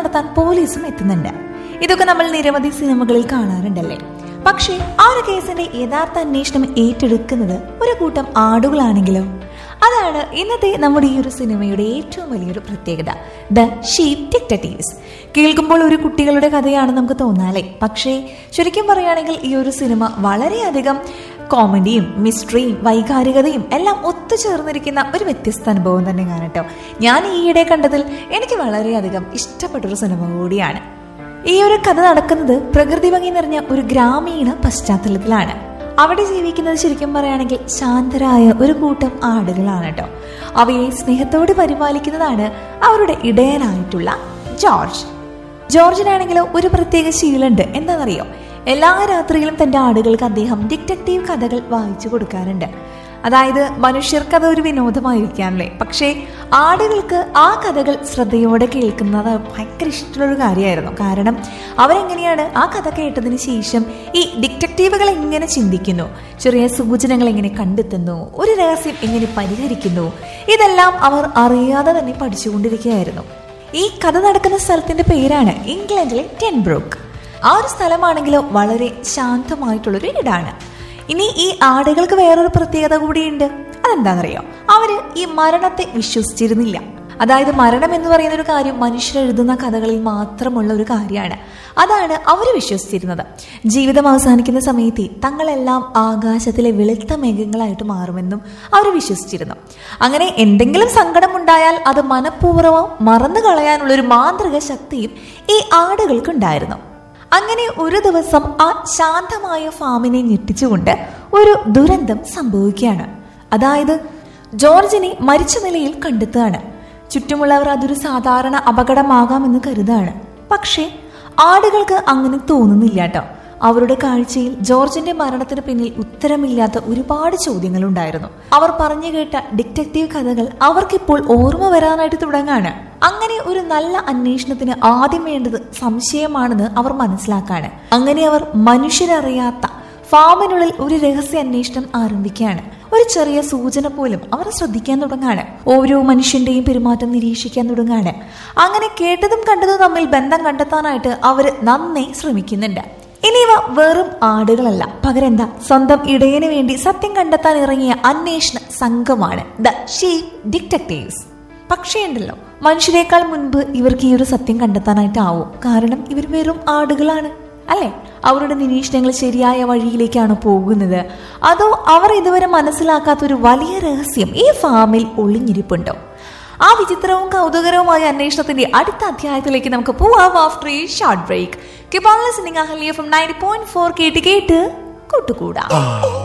നടത്താൻ പോലീസും എത്തുന്നുണ്ട് ഇതൊക്കെ നമ്മൾ നിരവധി സിനിമകളിൽ കാണാറുണ്ടല്ലേ പക്ഷേ ആ ഒരു കേസിന്റെ യഥാർത്ഥ അന്വേഷണം ഏറ്റെടുക്കുന്നത് ഒരു കൂട്ടം ആടുകളാണെങ്കിലോ അതാണ് ഇന്നത്തെ നമ്മുടെ ഈ ഒരു സിനിമയുടെ ഏറ്റവും വലിയൊരു പ്രത്യേകത ദ ഷീപ്പ് ഡിക്റ്ററ്റീവ്സ് കേൾക്കുമ്പോൾ ഒരു കുട്ടികളുടെ കഥയാണ് നമുക്ക് തോന്നാലേ പക്ഷേ ശരിക്കും പറയുകയാണെങ്കിൽ ഈ ഒരു സിനിമ വളരെയധികം കോമഡിയും മിസ്റ്ററിയും വൈകാരികതയും എല്ലാം ഒത്തുചേർന്നിരിക്കുന്ന ഒരു വ്യത്യസ്ത അനുഭവം തന്നെയാണ് കേട്ടോ ഞാൻ ഈയിടെ കണ്ടതിൽ എനിക്ക് വളരെയധികം ഇഷ്ടപ്പെട്ടൊരു സിനിമ കൂടിയാണ് ഈ ഒരു കഥ നടക്കുന്നത് പ്രകൃതി ഭംഗി നിറഞ്ഞ ഒരു ഗ്രാമീണ പശ്ചാത്തലത്തിലാണ് അവിടെ ജീവിക്കുന്നത് ശരിക്കും പറയുകയാണെങ്കിൽ ശാന്തരായ ഒരു കൂട്ടം ആടുകളാണ് കേട്ടോ അവയെ സ്നേഹത്തോടെ പരിപാലിക്കുന്നതാണ് അവരുടെ ഇടയനായിട്ടുള്ള ജോർജ് ജോർജിനാണെങ്കിലോ ഒരു പ്രത്യേക ശീലമുണ്ട് എന്താണെന്നറിയോ എല്ലാ രാത്രിയിലും തന്റെ ആടുകൾക്ക് അദ്ദേഹം ഡിറ്റക്റ്റീവ് കഥകൾ വായിച്ചു കൊടുക്കാറുണ്ട് അതായത് മനുഷ്യർക്ക് അത് ഒരു വിനോദമായിരിക്കാമല്ലേ പക്ഷേ ആടുകൾക്ക് ആ കഥകൾ ശ്രദ്ധയോടെ കേൾക്കുന്നത് ഭയങ്കര ഇഷ്ടമുള്ളൊരു കാര്യമായിരുന്നു കാരണം അവരെങ്ങനെയാണ് ആ കഥ കേട്ടതിന് ശേഷം ഈ ഡിറ്റക്റ്റീവുകൾ എങ്ങനെ ചിന്തിക്കുന്നു ചെറിയ സൂചനകൾ എങ്ങനെ കണ്ടെത്തുന്നു ഒരു രഹസ്യം എങ്ങനെ പരിഹരിക്കുന്നു ഇതെല്ലാം അവർ അറിയാതെ തന്നെ പഠിച്ചുകൊണ്ടിരിക്കുകയായിരുന്നു ഈ കഥ നടക്കുന്ന സ്ഥലത്തിന്റെ പേരാണ് ഇംഗ്ലണ്ടിലെ ടെൻബ്രൂക്ക് ആ ഒരു സ്ഥലമാണെങ്കിലോ വളരെ ശാന്തമായിട്ടുള്ളൊരു ഇടാണ് ഇനി ഈ ആടുകൾക്ക് വേറൊരു പ്രത്യേകത കൂടിയുണ്ട് അതെന്താണെന്നറിയോ അവര് ഈ മരണത്തെ വിശ്വസിച്ചിരുന്നില്ല അതായത് മരണം എന്ന് പറയുന്ന ഒരു കാര്യം മനുഷ്യർ എഴുതുന്ന കഥകളിൽ മാത്രമുള്ള ഒരു കാര്യമാണ് അതാണ് അവർ വിശ്വസിച്ചിരുന്നത് ജീവിതം അവസാനിക്കുന്ന സമയത്ത് തങ്ങളെല്ലാം ആകാശത്തിലെ വെളുത്ത മേഘങ്ങളായിട്ട് മാറുമെന്നും അവർ വിശ്വസിച്ചിരുന്നു അങ്ങനെ എന്തെങ്കിലും സങ്കടമുണ്ടായാൽ അത് മനഃപൂർവ്വം മറന്നു കളയാനുള്ള ഒരു മാന്ത്രിക ശക്തിയും ഈ ആടുകൾക്കുണ്ടായിരുന്നു അങ്ങനെ ഒരു ദിവസം ആ ശാന്തമായ ഫാമിനെ ഞെട്ടിച്ചുകൊണ്ട് ഒരു ദുരന്തം സംഭവിക്കുകയാണ് അതായത് ജോർജിനെ മരിച്ച നിലയിൽ കണ്ടെത്തുകയാണ് ചുറ്റുമുള്ളവർ അതൊരു സാധാരണ അപകടമാകാമെന്ന് കരുതാണ് പക്ഷേ ആടുകൾക്ക് അങ്ങനെ തോന്നുന്നില്ല കേട്ടോ അവരുടെ കാഴ്ചയിൽ ജോർജിന്റെ മരണത്തിന് പിന്നിൽ ഉത്തരമില്ലാത്ത ഒരുപാട് ചോദ്യങ്ങളുണ്ടായിരുന്നു അവർ പറഞ്ഞു കേട്ട ഡിറ്റക്റ്റീവ് കഥകൾ അവർക്കിപ്പോൾ ഓർമ്മ വരാനായിട്ട് തുടങ്ങാണ് അങ്ങനെ ഒരു നല്ല അന്വേഷണത്തിന് ആദ്യം വേണ്ടത് സംശയമാണെന്ന് അവർ മനസ്സിലാക്കാണ് അങ്ങനെ അവർ മനുഷ്യരറിയാത്ത ഫാമിനുള്ളിൽ ഒരു രഹസ്യ അന്വേഷണം ആരംഭിക്കുകയാണ് ഒരു ചെറിയ സൂചന പോലും അവർ ശ്രദ്ധിക്കാൻ തുടങ്ങാണ് ഓരോ മനുഷ്യന്റെയും പെരുമാറ്റം നിരീക്ഷിക്കാൻ തുടങ്ങാണ് അങ്ങനെ കേട്ടതും കണ്ടതും തമ്മിൽ ബന്ധം കണ്ടെത്താനായിട്ട് അവർ നന്നേ ശ്രമിക്കുന്നുണ്ട് ഇനി ഇവ വെറും ആടുകളല്ല പകരം എന്താ സ്വന്തം ഇടയന് വേണ്ടി സത്യം കണ്ടെത്താൻ ഇറങ്ങിയ അന്വേഷണ സംഘമാണ് ദ ഷീപ്പ് ഡിറ്റക്റ്റീവ്സ് പക്ഷേ ഉണ്ടല്ലോ മനുഷ്യരെക്കാൾ മുൻപ് ഇവർക്ക് ഈ ഒരു സത്യം കണ്ടെത്താനായിട്ടാവും കാരണം ഇവർ വെറും ആടുകളാണ് അല്ലെ അവരുടെ നിരീക്ഷണങ്ങൾ ശരിയായ വഴിയിലേക്കാണ് പോകുന്നത് അതോ അവർ ഇതുവരെ മനസ്സിലാക്കാത്ത ഒരു വലിയ രഹസ്യം ഈ ഫാമിൽ ഒളിഞ്ഞിരിപ്പുണ്ടോ ആ വിചിത്രവും കൗതുകരവുമായ അന്വേഷണത്തിന്റെ അടുത്ത അധ്യായത്തിലേക്ക് നമുക്ക് പോവാം ആഫ്റ്റർ ഈ ഷോർട്ട് ബ്രേക്ക് കിപ്പാൾ listening Ahalya from ninety point four കേട്ട് കേട്ട് കൂട്ടുകൂടാം